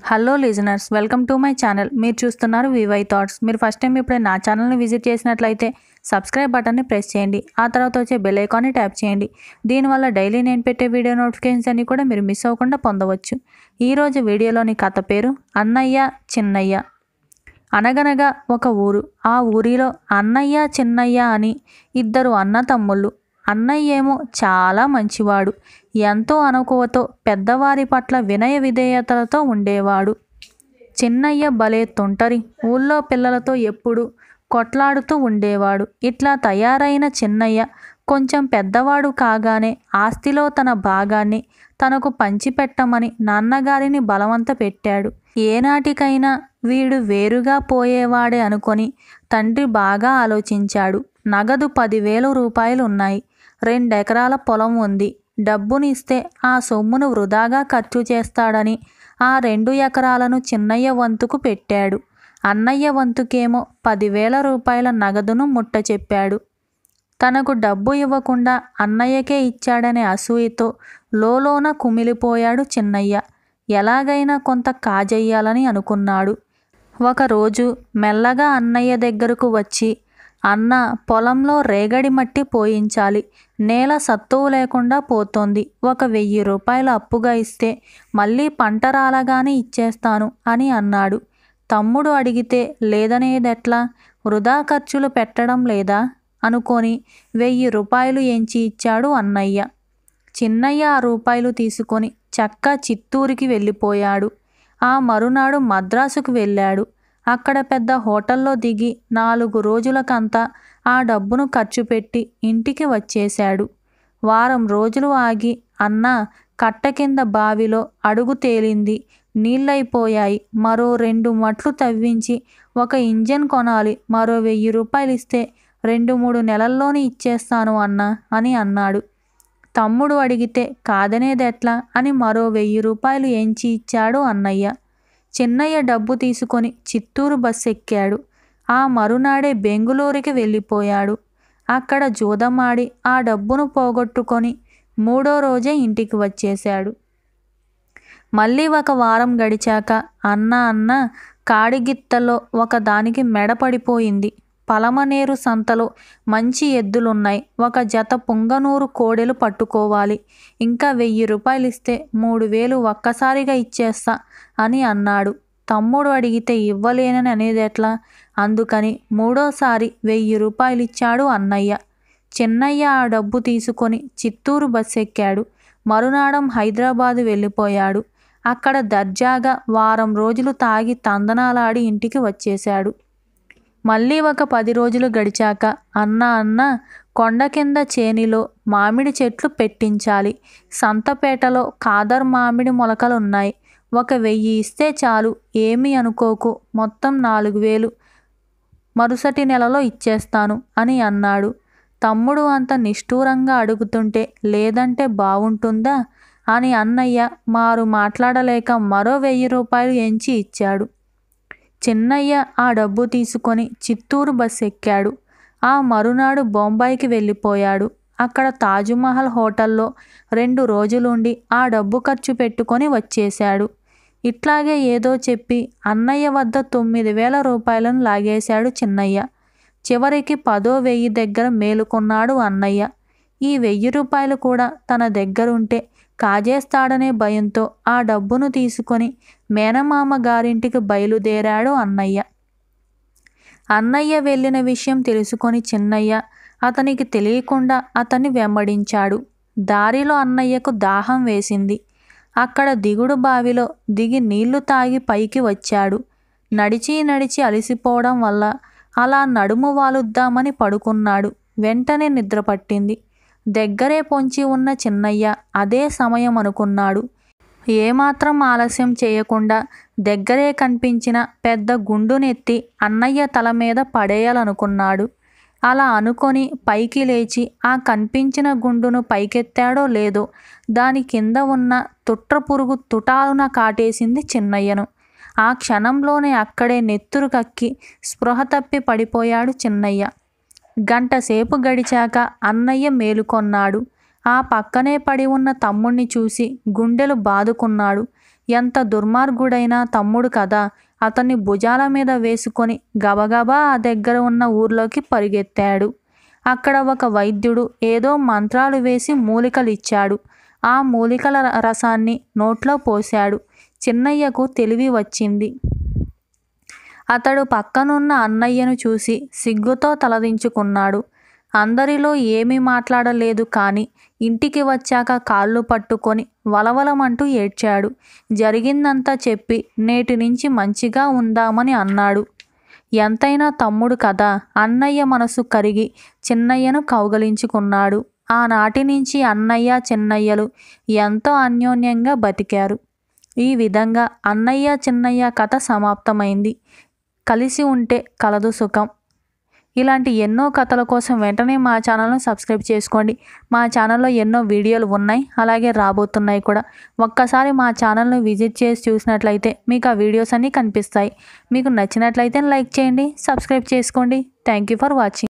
hello listeners welcome to my channel మీరు చూస్తున్నారు VY thoughts మీరు ఫస్ట్ టైం ఇప్పుడే నా ఛానల్ని విజిట్ చేసినట్లయితే సబ్స్క్రైబ్ బటన్ని ప్రెస్ చేయండి ఆ తర్వాత వచ్చే బెల్ ఐకాన్ని ట్యాప్ చేయండి దీనివల్ల డైలీ నేను పెట్టే వీడియో నోటిఫికేషన్స్ అన్ని కూడా మీరు మిస్ అవ్వకుండా పొందవచ్చు ఈరోజు వీడియోలోని కథ పేరు అన్నయ్య చిన్నయ్య అనగనగా ఒక ఊరు ఆ ఊరిలో అన్నయ్య చిన్నయ్య అని ఇద్దరు అన్న తమ్ముళ్ళు అన్నయ్య ఏమో చాలా మంచివాడు ఎంతో అనుకువతో పెద్దవారి పట్ల వినయ విధేయతలతో ఉండేవాడు చిన్నయ్య భలే తుంటరి ఊళ్ళో పిల్లలతో ఎప్పుడు కొట్లాడుతూ ఉండేవాడు ఇట్లా తయారైన చిన్నయ్య కొంచెం పెద్దవాడు కాగానే ఆస్తిలో తన భాగాన్ని తనకు పంచిపెట్టమని నాన్నగారిని బలవంత పెట్టాడు ఏనాటికైనా వీడు వేరుగా పోయేవాడే అనుకొని తండ్రి బాగా ఆలోచించాడు నగదు పదివేల రూపాయలు ఉన్నాయి రెండెకరాల పొలం ఉంది డబ్బునిస్తే ఆ సొమ్మును వృధాగా ఖర్చు చేస్తాడని ఆ రెండు ఎకరాలను చిన్నయ్య వంతుకు పెట్టాడు అన్నయ్య వంతుకేమో పదివేల రూపాయల నగదును ముట్ట చెప్పాడు తనకు డబ్బు ఇవ్వకుండా అన్నయ్యకే ఇచ్చాడనే అసూయతో లోలోన కుమిలిపోయాడు చిన్నయ్య ఎలాగైనా కొంత కాజెయ్యాలని అనుకున్నాడు ఒకరోజు మెల్లగా అన్నయ్య దగ్గరకు వచ్చి అన్న పొలంలో రేగడి మట్టి పోయించాలి నేల సత్తువు లేకుండా పోతోంది ఒక వెయ్యి రూపాయలు అప్పుగా ఇస్తే మళ్ళీ పంట రాలగానే ఇచ్చేస్తాను అని అన్నాడు తమ్ముడు అడిగితే లేదనేదెట్లా వృధా ఖర్చులు పెట్టడం లేదా అనుకొని వెయ్యి రూపాయలు ఎంచి ఇచ్చాడు అన్నయ్య చిన్నయ్య ఆ రూపాయలు తీసుకొని చక్క చిత్తూరుకి వెళ్ళిపోయాడు ఆ మరునాడు మద్రాసుకు వెళ్ళాడు అక్కడ పెద్ద హోటల్లో దిగి నాలుగు రోజులకంతా ఆ డబ్బును ఖర్చు పెట్టి ఇంటికి వచ్చేశాడు వారం రోజులు ఆగి అన్న కట్ట కింద బావిలో అడుగు తేలింది నీళ్ళైపోయాయి మరో రెండు మట్లు తవ్వించి ఒక ఇంజన్ కొనాలి మరో వెయ్యి రూపాయలు ఇస్తే రెండు మూడు నెలల్లోనే ఇచ్చేస్తాను అన్న అని అన్నాడు తమ్ముడు అడిగితే కాదనేదెట్లా అని మరో వెయ్యి రూపాయలు ఎంచి ఇచ్చాడు అన్నయ్య చిన్నయ్య డబ్బు తీసుకొని చిత్తూరు బస్సు ఎక్కాడు ఆ మరునాడే బెంగుళూరుకి వెళ్ళిపోయాడు అక్కడ జూదమాడి ఆ డబ్బును పోగొట్టుకొని మూడో రోజే ఇంటికి వచ్చేశాడు మళ్ళీ ఒక వారం గడిచాక అన్న అన్న కాడిగిత్తలో ఒకదానికి మెడ పడిపోయింది పలమనేరు సంతలో మంచి ఎద్దులున్నాయి ఒక జత పుంగనూరు కోడెలు పట్టుకోవాలి ఇంకా వెయ్యి రూపాయలు ఇస్తే మూడు వేలు ఒక్కసారిగా ఇచ్చేస్తా అని అన్నాడు తమ్ముడు అడిగితే ఇవ్వలేనని అనేదెట్లా అందుకని మూడోసారి వెయ్యి రూపాయలు ఇచ్చాడు అన్నయ్య చిన్నయ్య ఆ డబ్బు తీసుకొని చిత్తూరు బస్సు ఎక్కాడు మరునాడం హైదరాబాదు వెళ్ళిపోయాడు అక్కడ దర్జాగా వారం రోజులు తాగి తందనాలాడి ఇంటికి వచ్చేశాడు మళ్ళీ ఒక పది రోజులు గడిచాక అన్న అన్న కొండ కింద చేనిలో మామిడి చెట్లు పెట్టించాలి సంతపేటలో కాదర్ మామిడి మొలకలున్నాయి ఒక వెయ్యి ఇస్తే చాలు ఏమీ అనుకోకు మొత్తం నాలుగు వేలు మరుసటి నెలలో ఇచ్చేస్తాను అని అన్నాడు తమ్ముడు అంత నిష్ఠూరంగా అడుగుతుంటే లేదంటే బాగుంటుందా అని అన్నయ్య మారు మాట్లాడలేక మరో వెయ్యి రూపాయలు ఎంచి ఇచ్చాడు చిన్నయ్య ఆ డబ్బు తీసుకొని చిత్తూరు బస్సు ఎక్కాడు ఆ మరునాడు బొంబాయికి వెళ్ళిపోయాడు అక్కడ తాజుమహల్ హోటల్లో రెండు రోజులుండి ఆ డబ్బు ఖర్చు పెట్టుకొని వచ్చేశాడు ఇట్లాగే ఏదో చెప్పి అన్నయ్య వద్ద తొమ్మిది వేల రూపాయలను లాగేశాడు చిన్నయ్య చివరికి పదో వెయ్యి దగ్గర మేలుకున్నాడు అన్నయ్య ఈ వెయ్యి రూపాయలు కూడా తన దగ్గరుంటే కాజేస్తాడనే భయంతో ఆ డబ్బును తీసుకొని మేనమామ గారింటికి బయలుదేరాడు అన్నయ్య అన్నయ్య వెళ్ళిన విషయం తెలుసుకొని చిన్నయ్య అతనికి తెలియకుండా అతన్ని వెంబడించాడు దారిలో అన్నయ్యకు దాహం వేసింది అక్కడ దిగుడు బావిలో దిగి నీళ్లు తాగి పైకి వచ్చాడు నడిచి నడిచి అలసిపోవడం వల్ల అలా నడుము వాలుద్దామని పడుకున్నాడు వెంటనే నిద్ర పట్టింది దగ్గరే పొంచి ఉన్న చిన్నయ్య అదే సమయం అనుకున్నాడు ఏమాత్రం ఆలస్యం చేయకుండా దగ్గరే కనిపించిన పెద్ద గుండునెత్తి అన్నయ్య తల మీద పడేయాలనుకున్నాడు అలా అనుకొని పైకి లేచి ఆ కనిపించిన గుండును పైకెత్తాడో లేదో దాని కింద ఉన్న తుట్ర పురుగు తుటాలున కాటేసింది చిన్నయ్యను ఆ క్షణంలోనే అక్కడే నెత్తురు కక్కి స్పృహ తప్పి పడిపోయాడు చిన్నయ్య గంట సేపు గడిచాక అన్నయ్య మేలుకొన్నాడు ఆ పక్కనే పడి ఉన్న తమ్ముణ్ణి చూసి గుండెలు బాదుకున్నాడు ఎంత దుర్మార్గుడైన తమ్ముడు కదా అతన్ని భుజాల మీద వేసుకొని గబగబా ఆ దగ్గర ఉన్న ఊర్లోకి పరిగెత్తాడు అక్కడ ఒక వైద్యుడు ఏదో మంత్రాలు వేసి మూలికలు ఇచ్చాడు ఆ మూలికల ర- రసాన్ని నోట్లో పోశాడు చిన్నయ్యకు తెలివి వచ్చింది అతడు పక్కనున్న అన్నయ్యను చూసి సిగ్గుతో తలదించుకున్నాడు అందరిలో ఏమీ మాట్లాడలేదు కానీ ఇంటికి వచ్చాక కాళ్ళు పట్టుకొని వలవలమంటూ ఏడ్చాడు జరిగిందంతా చెప్పి నేటి నుంచి మంచిగా ఉందామని అన్నాడు ఎంతైనా తమ్ముడు కదా అన్నయ్య మనసు కరిగి చిన్నయ్యను కౌగలించుకున్నాడు ఆనాటి నుంచి అన్నయ్య చిన్నయ్యలు ఎంతో అన్యోన్యంగా బతికారు ఈ విధంగా అన్నయ్య చిన్నయ్య కథ సమాప్తమైంది కలిసి ఉంటే కలదు సుఖం ఇలాంటి ఎన్నో కథల కోసం వెంటనే మా ఛానల్ను సబ్స్క్రైబ్ చేసుకోండి మా ఛానల్లో ఎన్నో వీడియోలు ఉన్నాయి అలాగే రాబోతున్నాయి కూడా ఒక్కసారి మా ఛానల్ను విజిట్ చేసి చూసినట్లయితే మీకు ఆ వీడియోస్ అన్నీ కనిపిస్తాయి మీకు నచ్చినట్లయితే లైక్ చేయండి సబ్స్క్రైబ్ చేసుకోండి థ్యాంక్ యూ ఫర్ వాచింగ్